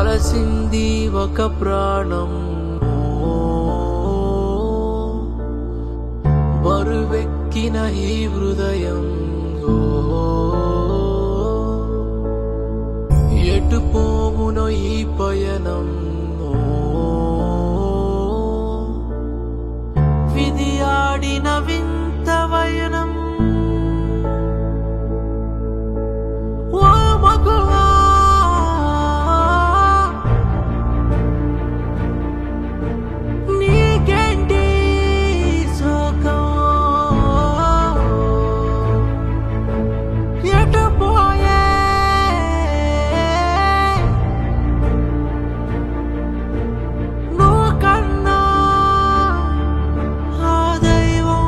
అలసింది ఒక ప్రాణం బరువెక్కిన ఈ హృదయం ఎటు పోవునో ఈ పయనం విధి ఆడిన వింత వయనం ఓ మగువా నీకేంటి శోకం ఎటు పోయే నువ్వు కన్నా ఆ దైవం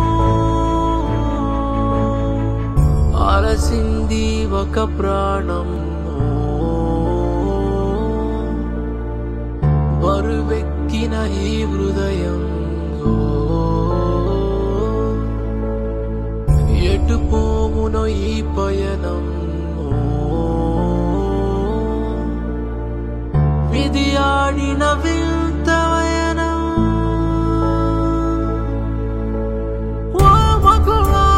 అలసింది ఒక ప్రాణం బరువెక్కిన ఈ హృదయం ఎటు పోవునో ఈ పయనం విధి ఆడిన వింత వయనం ఓ మగువా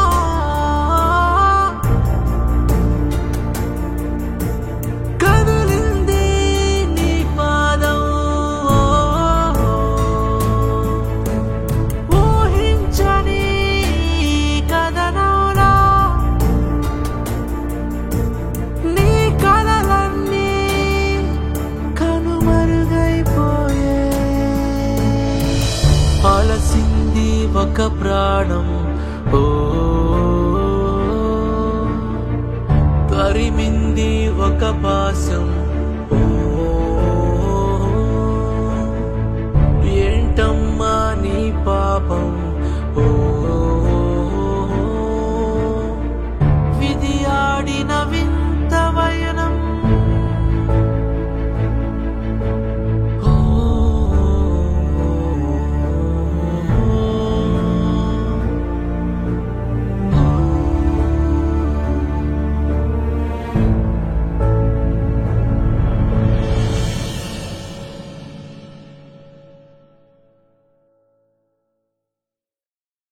కదిలింది నీ పాదం ఊహించని కథనంలో నీ కలలన్నీ కనుమరుగైపోయే అలసింది ఒక ప్రాణం ఓ తరిమింది ఒక పాసం ఓ ఏంటమ్మా నీ పాపం ఓ విధి ఆడిన